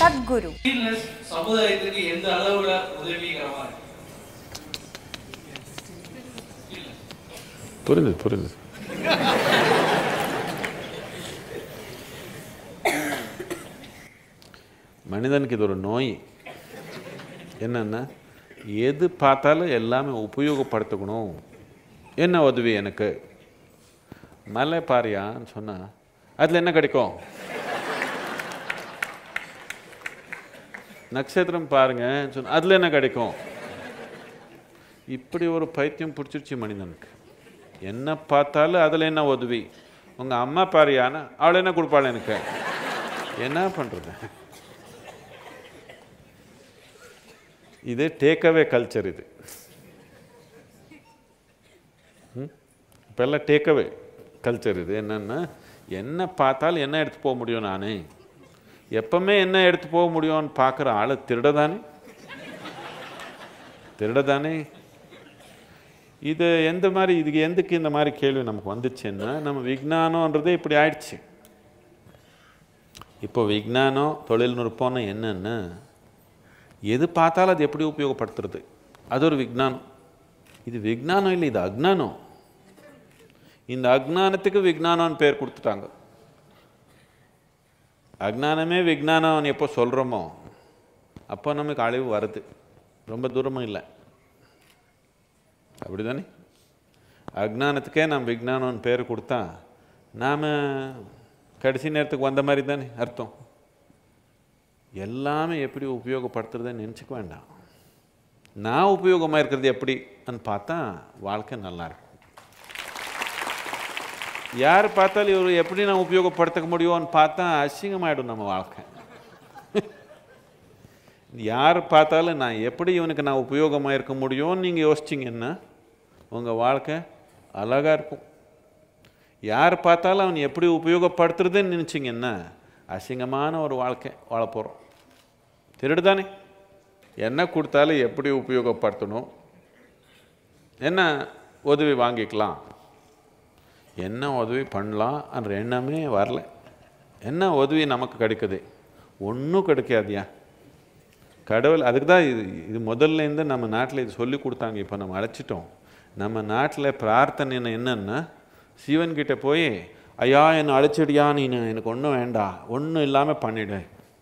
Sadhguru Illness சமுதாயத்துக்கு எந்த அளவுல உதவிகரமா இருக்கு புரியுது புரியுது மனிதனுக்கு இது ஒரு நோய் என்னன்னா எது பார்த்தாலும் எல்லாமே உபயோகப்படுத்திக்கணும் என்ன உதவி எனக்கு மலை பாரியான்னு சொன்னா அதில் என்ன கிடைக்கும் நட்சத்திரம் பாருங்க சொன்னா அதில் என்ன கிடைக்கும் இப்படி ஒரு பைத்தியம் பிடிச்சிருச்சு மனிதனுக்கு என்ன பார்த்தாலும் அதில் என்ன உதவி உங்கள் அம்மா பாரியானா அவள் என்ன கொடுப்பாள் எனக்கு என்ன பண்ணுறது இது டேக்அவே கல்ச்சர் இது இப்போல்லாம் டேக்அவே கல்ச்சர் இது என்னென்னா என்ன பார்த்தாலும் என்ன எடுத்து போக முடியும் நான் எப்பவுமே என்ன எடுத்து போக முடியும்னு பார்க்குற ஆளை திருடதானே திருடதானே இது எந்த மாதிரி இதுக்கு எதுக்கு இந்த மாதிரி கேள்வி நமக்கு வந்துச்சுன்னா நம்ம விஞ்ஞானன்றதே இப்படி ஆயிடுச்சு இப்போ விஞ்ஞானம் தொழில்நுட்பம்னு என்னென்னா எது பார்த்தாலும் அது எப்படி உபயோகப்படுத்துறது அது ஒரு விஞ்ஞானம் இது விஞ்ஞானம் இல்லை இது அஜ்ஞானம் இந்த அஜ்ஞானத்துக்கு விஞ்ஞானம்னு பேர் கொடுத்துட்டாங்க அஜ்ஞானமே விஞ்ஞானம்னு எப்போ சொல்கிறோமோ அப்போ நமக்கு அழிவு வருது ரொம்ப தூரமும் இல்லை அப்படிதானே அஜ்ஞானத்துக்கே நாம் விஞ்ஞானம்னு பேர் கொடுத்தா நாம் கடைசி நேரத்துக்கு வந்த மாதிரி தானே அர்த்தம் எல்லாமே எப்படி உபயோகப்படுத்துறதுன்னு நினச்சிக்க வேண்டாம் நான் உபயோகமாக இருக்கிறது எப்படின்னு பார்த்தா வாழ்க்கை நல்லா இருக்கும் யார் பார்த்தாலும் இவர் எப்படி நான் உபயோகப்படுத்திக்க முடியும்னு பார்த்தா அசிங்கமாயிடும் நம்ம வாழ்க்கை யார் பார்த்தாலும் நான் எப்படி இவனுக்கு நான் உபயோகமாக இருக்க முடியும்னு நீங்கள் யோசிச்சிங்கன்னா உங்கள் வாழ்க்கை அழகாக இருக்கும் யார் பார்த்தாலும் அவன் எப்படி உபயோகப்படுத்துறதுன்னு நினச்சிங்கன்னா அசிங்கமான ஒரு வாழ்க்கை வாழ போகிறோம் திருடு தானே என்ன கொடுத்தாலும் எப்படி உபயோகப்படுத்தணும் என்ன உதவி வாங்கிக்கலாம் என்ன உதவி பண்ணலாம் என்ற எண்ணமே வரல என்ன உதவி நமக்கு கிடைக்குது ஒன்றும் கிடைக்காதியா கடவுள் அதுக்கு தான் இது இது முதல்ல இருந்து நம்ம நாட்டில் இது சொல்லி கொடுத்தாங்க இப்போ நம்ம அழைச்சிட்டோம் நம்ம நாட்டில் பிரார்த்தனை என்னன்னா சிவன்கிட்ட போய் ஐயா என்னை அழைச்சிடியா நீ எனக்கு ஒன்றும் வேண்டாம் ஒன்றும் இல்லாமல் பண்ணிடு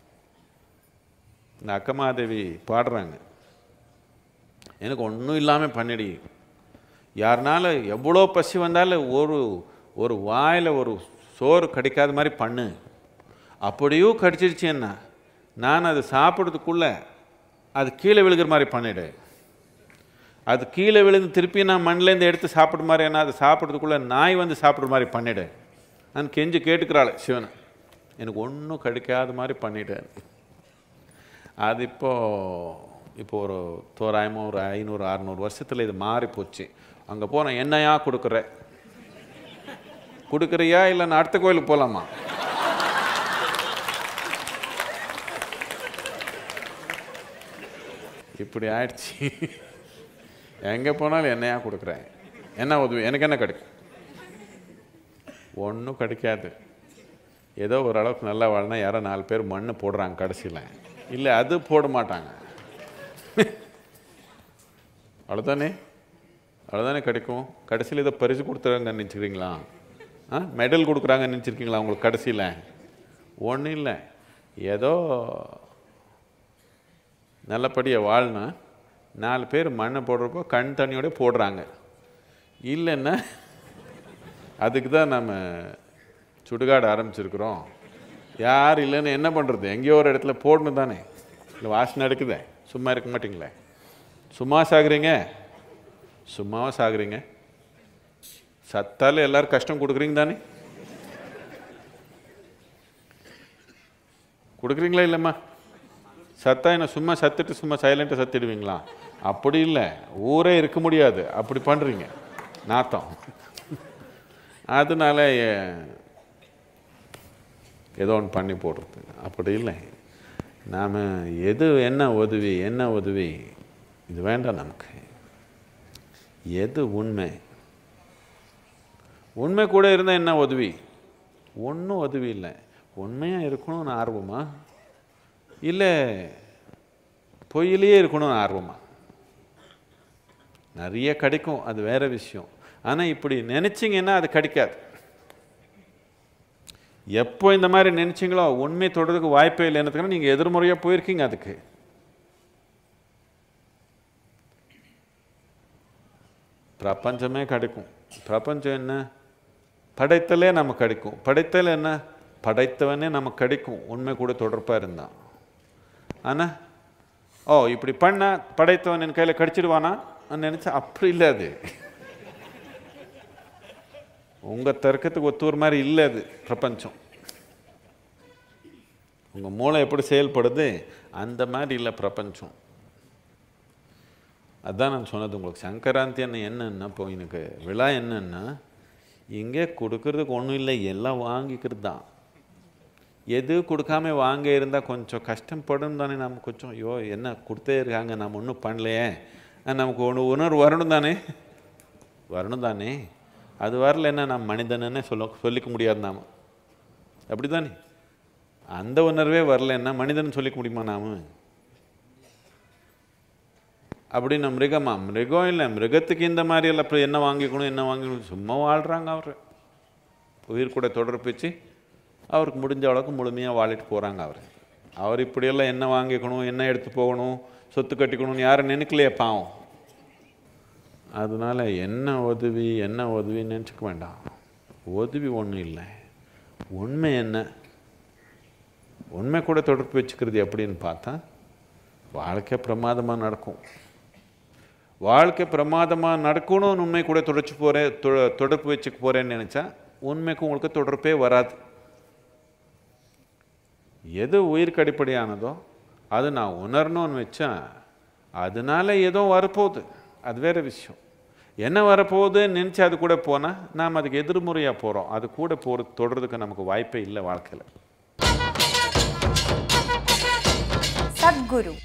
இந்த அக்கமாதேவி பாடுறாங்க எனக்கு ஒன்றும் இல்லாமல் பண்ணிடி யாருனால எவ்வளோ பசி வந்தாலும் ஒரு ஒரு வாயில் ஒரு சோறு கிடைக்காத மாதிரி பண்ணு அப்படியும் கடிச்சிருச்சு என்ன நான் அது சாப்பிட்றதுக்குள்ளே அது கீழே விழுகிற மாதிரி பண்ணிடு அது கீழே விழுந்து திருப்பி நான் மண்ணிலேருந்து எடுத்து சாப்பிட்ற மாதிரி என்ன அது சாப்பிட்றதுக்குள்ளே நாய் வந்து சாப்பிட்ற மாதிரி பண்ணிடு நான் கெஞ்சி கேட்டுக்கிறாள் சிவனை எனக்கு ஒன்றும் கிடைக்காத மாதிரி பண்ணிட்டேன் அது இப்போ இப்போ ஒரு தோராயமாக ஒரு ஐநூறு அறநூறு வருஷத்தில் இது மாறி போச்சு அங்கே போனால் என்னையா கொடுக்குற கொடுக்குறியா இல்லை நான் அடுத்த கோயிலுக்கு போகலாமா இப்படி ஆயிடுச்சு எங்கே போனாலும் என்னையா கொடுக்குறேன் என்ன உதவி எனக்கு என்ன கிடைக்கும் ஒன்றும் கிடைக்காது ஏதோ ஓரளவுக்கு நல்லா வாழனா யாரோ நாலு பேர் மண்ணு போடுறாங்க கடைசியில் இல்லை அது போட மாட்டாங்க அவ்வளோதானே அவ்வளோதானே கிடைக்கும் கடைசியில் ஏதோ பரிசு கொடுத்துறாங்கன்னு நினச்சிக்கிறீங்களா ஆ மெடல் கொடுக்குறாங்கன்னு நினச்சிருக்கீங்களா உங்களுக்கு கடைசியில் ஒன்றும் இல்லை ஏதோ நல்லபடியாக வாழ்னா நாலு பேர் மண்ணை போடுறப்போ கண் தண்ணியோட போடுறாங்க இல்லைன்னா அதுக்கு தான் நம்ம சுடுகாடு ஆரம்பிச்சிருக்கிறோம் யார் இல்லைன்னு என்ன பண்ணுறது எங்கேயோ ஒரு இடத்துல போடணும் தானே இல்லை வாசனை எடுக்குதே சும்மா இருக்க மாட்டீங்களே சும்மா சாகுறீங்க சும்மாவா சாகுறீங்க சத்தால எல்லாரும் கஷ்டம் கொடுக்குறீங்க தானே கொடுக்குறீங்களா இல்லைம்மா சத்தா என்ன சும்மா சத்துட்டு சும்மா சைலண்ட்டாக சத்திடுவீங்களா அப்படி இல்லை ஊரே இருக்க முடியாது அப்படி பண்ணுறீங்க நாத்தம் அதனால எ- ஏதோ ஒன்று பண்ணி போடுறது அப்படி இல்லை நாம் எது என்ன உதவி என்ன உதவி இது வேண்டாம் நமக்கு எது உண்மை உண்மை கூட இருந்தால் என்ன உதவி ஒன்றும் உதவி இல்லை உண்மையாக இருக்கணும்னு ஆர்வமா இல்லை பொய்யிலேயே இருக்கணும்னு ஆர்வமா நிறைய கிடைக்கும் அது வேற விஷயம் ஆனால் இப்படி நினச்சிங்கன்னா அது கிடைக்காது எப்போ இந்த மாதிரி நினச்சிங்களோ உண்மை தொடர்றதுக்கு வாய்ப்பே இல்லை என்னத்துக்குன்னா நீங்கள் எதிர்முறையாக போயிருக்கீங்க அதுக்கு பிரபஞ்சமே கிடைக்கும் பிரபஞ்சம் என்ன படைத்தலே நமக்கு கிடைக்கும் படைத்தல் என்ன படைத்தவனே நமக்கு கிடைக்கும் உண்மை கூட தொடர்பாக இருந்தான் ஆனால் ஓ இப்படி பண்ண படைத்தவன் என் கையில் கடிச்சிடுவானா நினச்சா அப்படி இல்லை அது உங்கள் தர்க்கத்துக்கு ஒத்து ஒரு மாதிரி இல்லை அது பிரபஞ்சம் உங்கள் மூளை எப்படி செயல்படுது அந்த மாதிரி இல்லை பிரபஞ்சம் அதான் நான் சொன்னது உங்களுக்கு சங்கராந்தி என்ன என்னன்னா இப்போ எனக்கு விழா என்னன்னா இங்கே கொடுக்கறதுக்கு ஒன்றும் இல்லை எல்லாம் வாங்கிக்கிறது தான் எது கொடுக்காம வாங்க இருந்தால் கொஞ்சம் கஷ்டப்படும் தானே நம்ம கொஞ்சம் ஐயோ என்ன கொடுத்தே இருக்காங்க நம்ம ஒன்றும் பண்ணலையே ஆ, நமக்கு ஒன்று உணர்வு வரணும் தானே வரணும் தானே அது வரலன்னா நம்ம மனிதனே சொல்ல சொல்லிக்க முடியாது நாம் அப்படி தானே அந்த உணர்வே வரலன்னா மனிதன் சொல்லிக்க முடியுமா நாம அப்படின்னு மிருகமா மிருகம் இல்லை மிருகத்துக்கு இந்த மாதிரி எல்லாம் அப்புறம் என்ன வாங்கிக்கணும் என்ன வாங்கிக்கணும் சும்மா வாழ்கிறாங்க அவர் உயிர் கூட தொடர்பு வச்சு அவருக்கு முடிஞ்ச அளவுக்கு முழுமையாக வாழிட்டு போகிறாங்க அவர் அவர் இப்படியெல்லாம் என்ன வாங்கிக்கணும் என்ன எடுத்து போகணும் சொத்து கட்டிக்கணும்னு யாரும் நினைக்கலையே பாவம் அதனால என்ன உதவி என்ன உதவின்னு நினச்சிக்க வேண்டாம் உதவி ஒன்றும் இல்லை உண்மை என்ன உண்மை கூட தொடர்பு வச்சுக்கிறது எப்படின்னு பார்த்தா வாழ்க்கை பிரமாதமாக நடக்கும் வாழ்க்கை பிரமாதமாக நடக்கணும்னு உண்மை கூட தொடர்ச்சி போகிறேன் தொடர்பு வச்சுக்க போகிறேன்னு நினச்சா உண்மைக்கு உங்களுக்கு தொடர்பே வராது எது உயிருக்கு அடிப்படையானதோ அது நான் உணரணும்னு வச்சா அதனால ஏதோ வரப்போகுது அது வேற விஷயம் என்ன வரப்போகுதுன்னு நினச்சி அது கூட போனால் நாம் அதுக்கு எதிர்முறையாக போகிறோம் அது கூட போகிறது தொடர்றதுக்கு நமக்கு வாய்ப்பே இல்லை வாழ்க்கையில் சத்குரு